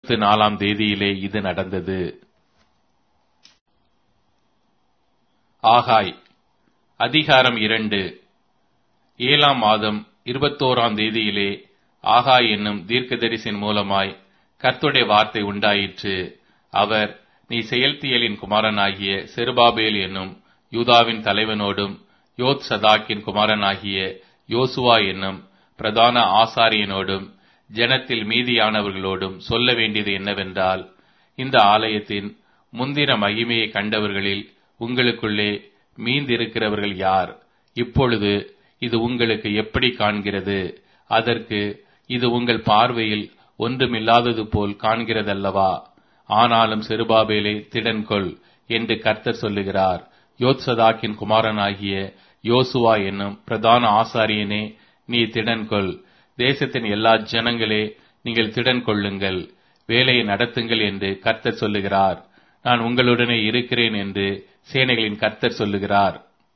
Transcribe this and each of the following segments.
இருபத்தி நாலாம் தேதியிலே இது நடந்தது ஆகாய் அதிகாரம் இரண்டு ஏழாம் மாதம் இருபத்தோராம் தேதியிலே ஆகாய் என்னும் தீர்க்கதரிசின் மூலமாய் கர்த்துடைய வார்த்தை உண்டாயிற்று அவர் நீ செயல்தியலின் குமாரனாகிய செருபாபேல் என்னும் யூதாவின் தலைவனோடும் யோத் சதாக்கின் குமாரனாகிய யோசுவா என்னும் பிரதான ஆசாரியனோடும் ஜனத்தில் மீதியானவர்களோடும் சொல்ல வேண்டியது என்னவென்றால் இந்த ஆலயத்தின் முந்தின மகிமையை கண்டவர்களில் உங்களுக்குள்ளே மீந்திருக்கிறவர்கள் யார் இப்பொழுது இது உங்களுக்கு எப்படி காண்கிறது அதற்கு இது உங்கள் பார்வையில் ஒன்றுமில்லாதது போல் காண்கிறதல்லவா ஆனாலும் செருபாபேலை திடன்கொள் என்று கர்த்தர் சொல்லுகிறார் யோத்சதாக்கின் குமாரனாகிய யோசுவா என்னும் பிரதான ஆசாரியனே நீ திடன்கொள் தேசத்தின் எல்லா ஜனங்களே நீங்கள் திடன் கொள்ளுங்கள் வேலையை நடத்துங்கள் என்று கர்த்தர் சொல்லுகிறார் நான் உங்களுடனே இருக்கிறேன் என்று சேனைகளின் கர்த்தர் சொல்லுகிறார்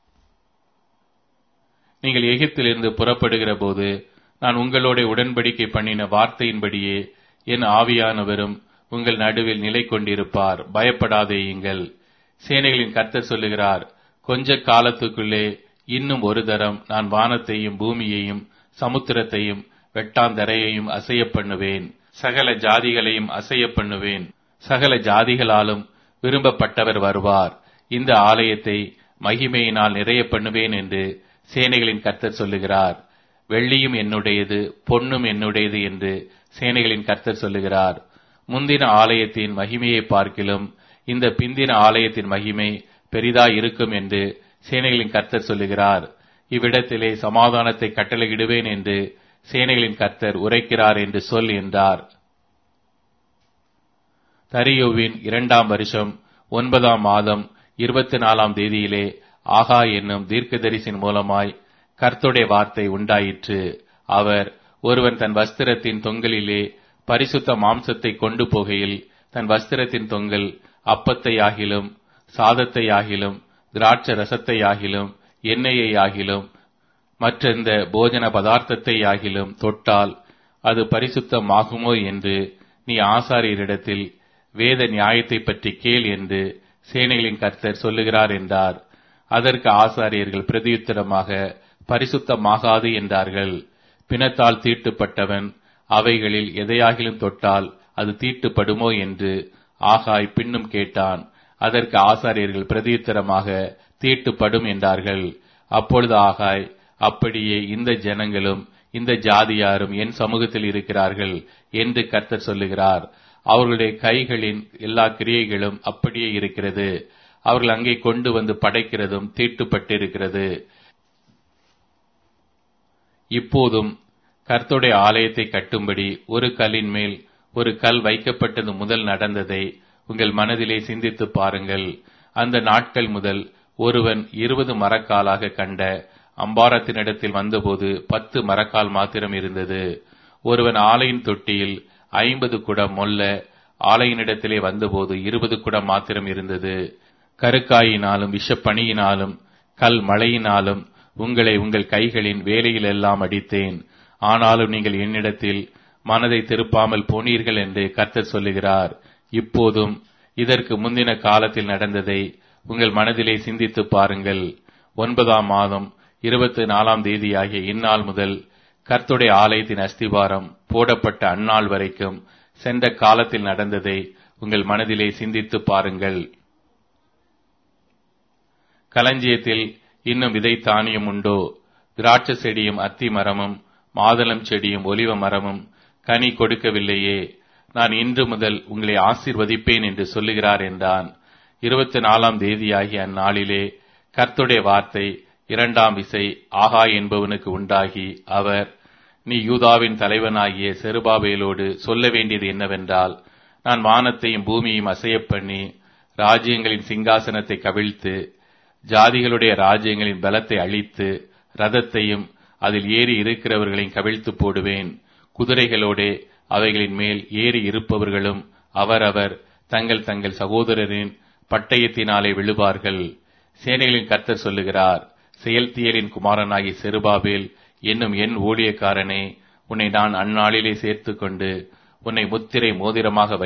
நீங்கள் எகிப்திலிருந்து புறப்படுகிற போது நான் உங்களோட உடன்படிக்கை பண்ணின வார்த்தையின்படியே என் ஆவியானவரும் உங்கள் நடுவில் நிலை கொண்டிருப்பார் பயப்படாதேயுங்கள் சேனைகளின் கர்த்தர் சொல்லுகிறார் கொஞ்ச காலத்துக்குள்ளே இன்னும் ஒரு தரம் நான் வானத்தையும் பூமியையும் சமுத்திரத்தையும் வெட்டாந்தரையையும் அசைய பண்ணுவேன் சகல ஜாதிகளையும் அசைய பண்ணுவேன் சகல ஜாதிகளாலும் விரும்பப்பட்டவர் வருவார் இந்த ஆலயத்தை மகிமையினால் நிறைய பண்ணுவேன் என்று சேனைகளின் கர்த்தர் சொல்லுகிறார் வெள்ளியும் என்னுடையது பொன்னும் என்னுடையது என்று சேனைகளின் கர்த்தர் சொல்லுகிறார் முந்தின ஆலயத்தின் மகிமையை பார்க்கிலும் இந்த பிந்தின ஆலயத்தின் மகிமை பெரிதா இருக்கும் என்று சேனைகளின் கர்த்தர் சொல்லுகிறார் இவ்விடத்திலே சமாதானத்தை கட்டளையிடுவேன் என்று சேனைகளின் கர்த்தர் உரைக்கிறார் என்று சொல் என்றார் தரியோவின் இரண்டாம் வருஷம் ஒன்பதாம் மாதம் இருபத்தி நாலாம் தேதியிலே ஆகா என்னும் தீர்க்கதரிசின் மூலமாய் கர்த்துடைய வார்த்தை உண்டாயிற்று அவர் ஒருவன் தன் வஸ்திரத்தின் தொங்கலிலே பரிசுத்த மாம்சத்தை கொண்டு போகையில் தன் வஸ்திரத்தின் தொங்கல் அப்பத்தை ஆகிலும் சாதத்தை ஆகிலும் திராட்ச ரசத்தை ஆகிலும் எண்ணெயை ஆகிலும் மற்றெந்த போஜன பதார்த்தத்தை ஆகிலும் தொட்டால் அது பரிசுத்தமாகுமோ என்று நீ ஆசாரியரிடத்தில் வேத நியாயத்தை பற்றி கேள் என்று சேனைகளின் கர்த்தர் சொல்லுகிறார் என்றார் அதற்கு ஆசாரியர்கள் பிரதியுத்தரமாக பரிசுத்தமாகாது என்றார்கள் பிணத்தால் தீட்டுப்பட்டவன் அவைகளில் எதையாகிலும் தொட்டால் அது தீட்டுப்படுமோ என்று ஆகாய் பின்னும் கேட்டான் அதற்கு ஆசாரியர்கள் பிரதியுத்தரமாக தீட்டுப்படும் என்றார்கள் அப்பொழுது ஆகாய் அப்படியே இந்த ஜனங்களும் இந்த ஜாதியாரும் என் சமூகத்தில் இருக்கிறார்கள் என்று கர்த்தர் சொல்லுகிறார் அவர்களுடைய கைகளின் எல்லா கிரியைகளும் அப்படியே இருக்கிறது அவர்கள் அங்கே கொண்டு வந்து படைக்கிறதும் தீட்டுப்பட்டிருக்கிறது இப்போதும் கர்த்தருடைய ஆலயத்தை கட்டும்படி ஒரு கல்லின் மேல் ஒரு கல் வைக்கப்பட்டது முதல் நடந்ததை உங்கள் மனதிலே சிந்தித்து பாருங்கள் அந்த நாட்கள் முதல் ஒருவன் இருபது மரக்காலாக கண்ட அம்பாரத்தினிடத்தில் வந்தபோது பத்து மரக்கால் மாத்திரம் இருந்தது ஒருவன் ஆலையின் தொட்டியில் ஐம்பது குடம் மொல்ல ஆலையினிடத்திலே வந்தபோது இருபது குடம் மாத்திரம் இருந்தது கருக்காயினாலும் விஷப்பணியினாலும் கல் மழையினாலும் உங்களை உங்கள் கைகளின் வேலையிலெல்லாம் அடித்தேன் ஆனாலும் நீங்கள் என்னிடத்தில் மனதை திருப்பாமல் போனீர்கள் என்று கர்த்தர் சொல்லுகிறார் இப்போதும் இதற்கு முந்தின காலத்தில் நடந்ததை உங்கள் மனதிலே சிந்தித்து பாருங்கள் ஒன்பதாம் மாதம் இருபத்தி நாலாம் தேதியாகிய இந்நாள் முதல் கர்த்துடைய ஆலயத்தின் அஸ்திபாரம் போடப்பட்ட அந்நாள் வரைக்கும் சென்ற காலத்தில் நடந்ததை உங்கள் மனதிலே சிந்தித்து பாருங்கள் களஞ்சியத்தில் இன்னும் விதை தானியம் உண்டோ திராட்சை செடியும் அத்தி மரமும் மாதளம் செடியும் ஒலிவ மரமும் கனி கொடுக்கவில்லையே நான் இன்று முதல் உங்களை ஆசீர்வதிப்பேன் என்று சொல்லுகிறார் என்றான் இருபத்தி நாலாம் தேதியாகிய அந்நாளிலே கர்த்துடைய வார்த்தை இரண்டாம் விசை ஆகா என்பவனுக்கு உண்டாகி அவர் நீ யூதாவின் தலைவனாகிய செருபாபேலோடு சொல்ல வேண்டியது என்னவென்றால் நான் வானத்தையும் பூமியையும் அசையப் பண்ணி ராஜ்யங்களின் சிங்காசனத்தை கவிழ்த்து ஜாதிகளுடைய ராஜ்யங்களின் பலத்தை அழித்து ரதத்தையும் அதில் ஏறி இருக்கிறவர்களையும் கவிழ்த்து போடுவேன் குதிரைகளோடே அவைகளின் மேல் ஏறி இருப்பவர்களும் அவரவர் தங்கள் தங்கள் சகோதரரின் பட்டயத்தினாலே விழுவார்கள் சேனைகளின் கர்த்தர் சொல்லுகிறார் செயல்தியலின் குமாரனாகி செருபாபேல் என்னும் என் ஊழியக்காரனே உன்னை நான் அந்நாளிலே சேர்த்துக்கொண்டு உன்னை முத்திரை மோதிரமாக